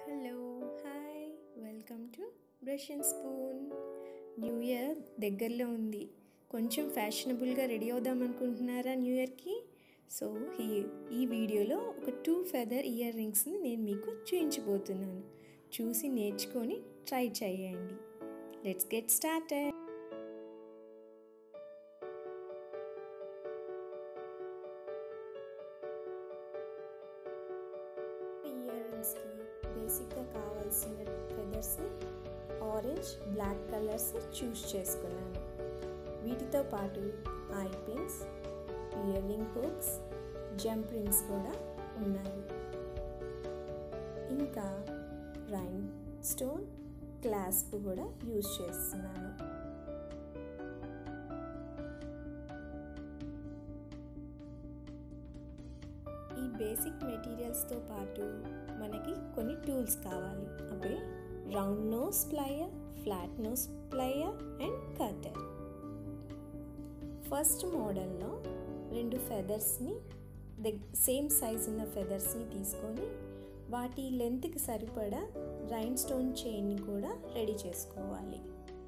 Hello hi welcome to brush and spoon new year దగ్గరలో ఉంది కొంచెం ఫ్యాషనబుల్గా రెడీ అవుదాం అనుకుంటున్నారా న్యూ ఇయర్కి సో ఈ ఈ వీడియోలో ఒక టూ ఫెదర్ ఇయర్ రింగ్స్ని నేను మీకు చూపించబోతున్నాను చూసి నేర్చుకొని ట్రై చేయండి లెట్స్ గెట్ స్టార్టెడ్ ఇయర్ రింగ్స్కి బేసిక్గా కావాల్సిన feathers orange black colours choose చేసుకున్నాను వీటితో పాటు eye pins earring hooks jump rings కూడా ఉన్నాయి ఇంకా రైన్ స్టోన్ క్లాస్ప్ కూడా యూజ్ చేస్తున్నాను ఈ బేసిక్ మెటీరియల్స్తో పాటు మనకి కొన్ని టూల్స్ కావాలి అవే round nose plier flat nose plier and cutter first మోడల్లో రెండు ఫెదర్స్ని దగ్ సేమ్ సైజ్ ఉన్న ఫెదర్స్ని తీసుకొని వాటి లెంత్కి సరిపడా రైన్ స్టోన్ చైన్ని కూడా రెడీ చేసుకోవాలి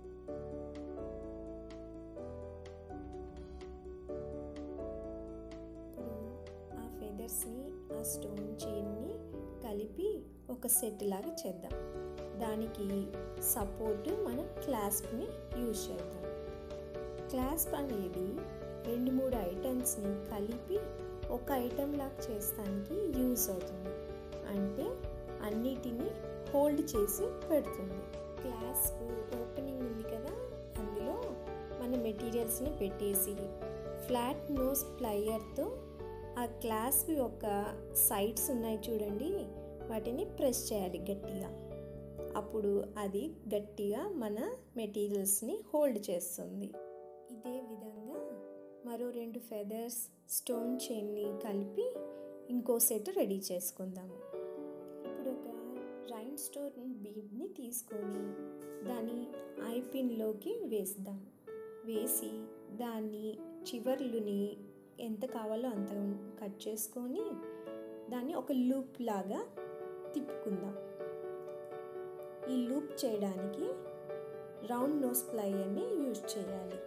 ఇప్పుడు ఆ ఫెదర్స్ని ఆ స్టోన్ చైన్ని కలిపి ఒక సెట్ లాగా చేద్దాం దానికి సపోర్ట్ మనం క్లాస్ప్ని యూజ్ చేద్దాం క్లాస్ప్ అనేది రెండు మూడు ఐటమ్స్ని కలిపి ఒక ఐటెం లాగా చేస్తానికి యూజ్ అవుతుంది అంటే అన్నిటినీ హోల్డ్ చేసి పెడుతుంది క్లాస్ప్ ఓపెనింగ్ ఉంది కదా అందులో మన మెటీరియల్స్ని పెట్టేసి ఫ్లాట్ నోస్ ప్లయర్తో ఆ క్లాస్ప్ యొక్క సైడ్స్ ఉన్నాయి చూడండి వాటిని ప్రెస్ చేయాలి గట్టిగా అప్పుడు అది గట్టిగా మన మెటీరియల్స్ని హోల్డ్ చేస్తుంది ఇదే విధంగా మరో రెండు ఫెదర్స్ స్టోన్ చైన్ని కలిపి ఇంకో సెట్ రెడీ చేసుకుందాము ఇప్పుడు ఒక రైన్ స్టోన్ బీడ్ని తీసుకొని దాని ఐపిన్లోకి వేద్దాం వేసి దాన్ని చివర్లుని ఎంత కావాలో అంత కట్ చేసుకొని దాన్ని ఒక లూప్ లాగా తిప్పుకుందాం ఈ లూప్ చేయడానికి రౌండ్ నోస్ ప్లయర్ని యూజ్ చేయాలి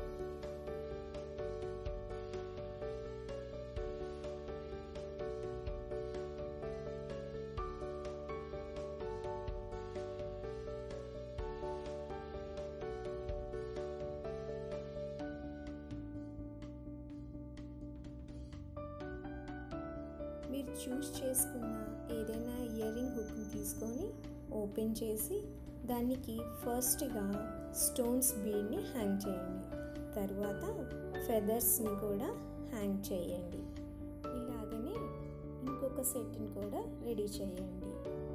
మీరు చూస్ చేసుకున్న ఏదైనా ఇయర్ రింగ్ హుక్ని తీసుకొని ఓపెన్ చేసి దానికి ఫస్ట్గా స్టోన్స్ బీడ్ని హ్యాంగ్ చేయండి తర్వాత ఫెదర్స్ని కూడా హ్యాంగ్ చేయండి ఇలాగనే ఇంకొక సెట్ని కూడా రెడీ చేయండి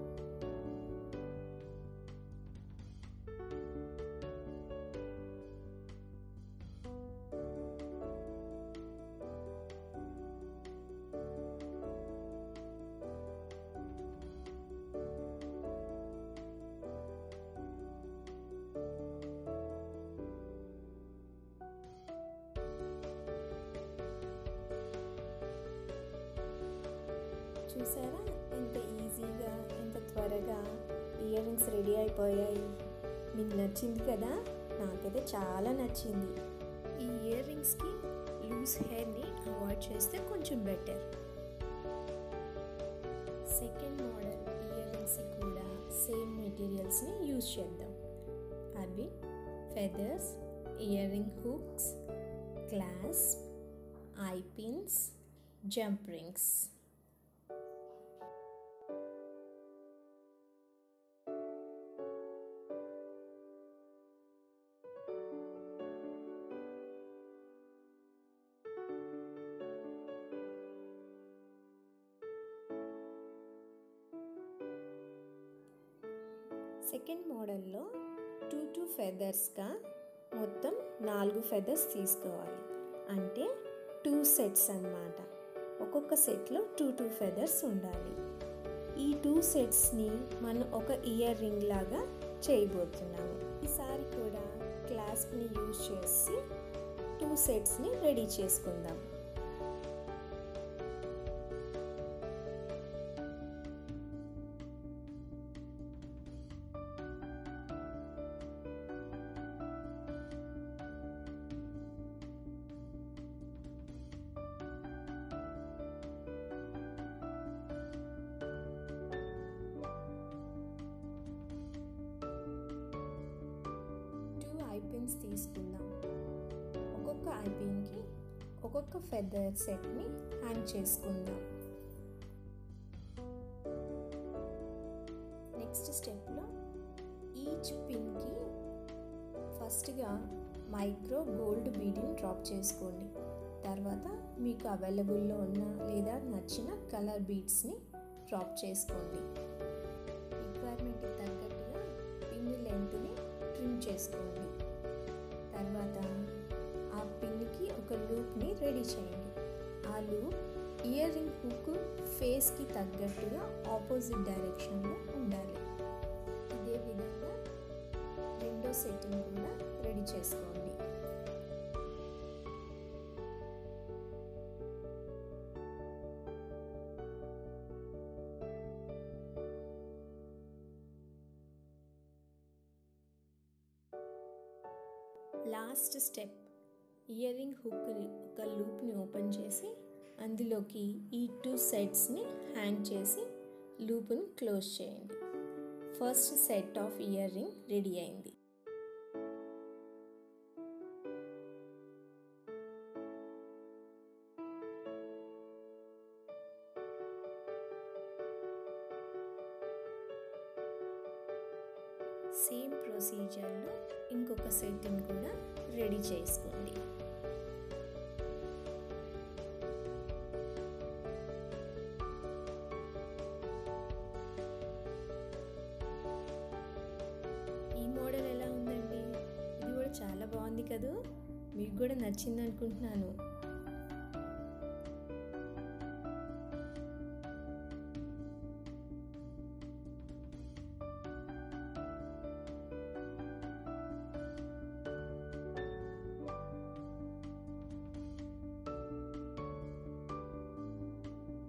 చూసారా ఎంత ఈజీగా ఎంత త్వరగా ఇయర్ రింగ్స్ రెడీ అయిపోయాయి మీకు నచ్చింది కదా నాకైతే చాలా నచ్చింది ఈ ఇయర్ రింగ్స్కి లూజ్ హెయిర్ని అవాయిడ్ చేస్తే కొంచెం బెటర్ సెకండ్ మోడల్ ఇయర్ రింగ్స్కి కూడా సేమ్ మెటీరియల్స్ని యూజ్ చేద్దాం అవి feathers earring hooks clasp eye pins jump rings second మోడల్లో టూ టూ ఫెదర్స్గా మొత్తం నాలుగు ఫెదర్స్ తీసుకోవాలి అంటే టూ సెట్స్ అన్నమాట ఒక్కొక్క సెట్లో టూ టూ ఫెదర్స్ ఉండాలి ఈ టూ సెట్స్ని మనం ఒక ఇయర్ రింగ్ లాగా చేయబోతున్నాము ఈసారి కూడా క్లాస్ని యూజ్ చేసి టూ సెట్స్ని రెడీ చేసుకుందాం పిన్స్ తీసుకుందాం ఒక్కొక్క ఐ పిన్కి ఒక్కొక్క ఫెదర్ సెట్ని హ్యాంగ్ చేసుకుందాం నెక్స్ట్ స్టెప్లో ఈచ్ పిన్కి ఫస్ట్గా మైక్రో గోల్డ్ బీడ్ని డ్రాప్ చేసుకోండి తర్వాత మీకు అవైలబుల్లో ఉన్న లేదా నచ్చిన కలర్ బీడ్స్ని డ్రాప్ చేసుకోండి రిక్వైర్మెంట్కి తగ్గట్టుగా పిన్ లెంత్ని ట్రిమ్ చేసుకోండి తర్వాత ఆ పిన్కి ఒక లూప్ని రెడీ చేయండి ఆ లూప్ ఇయర్ రింగ్ హుక్ ఫేస్కి తగ్గట్టుగా ఆపోజిట్ డైరెక్షన్లో ఉండాలి ఇదే విధంగా రెండో సెట్ని కూడా రెడీ చేసుకోండి last step earring hook ఒక లూప్ని ఓపెన్ చేసి అందులోకి ఈ టూ సెట్స్ని హ్యాంగ్ చేసి లూప్ని క్లోజ్ చేయండి first set of earring ready అయింది సేమ్ ప్రొసీజర్లో ఇంకొక సెట్ని కూడా రెడీ చేసుకోండి ఈ మోడల్ ఎలా ఉందండి ఇది కూడా చాలా బాగుంది కదా మీకు కూడా నచ్చింది అనుకుంటున్నాను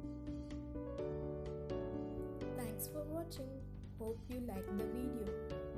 Thanks for watching. Hope you liked the video.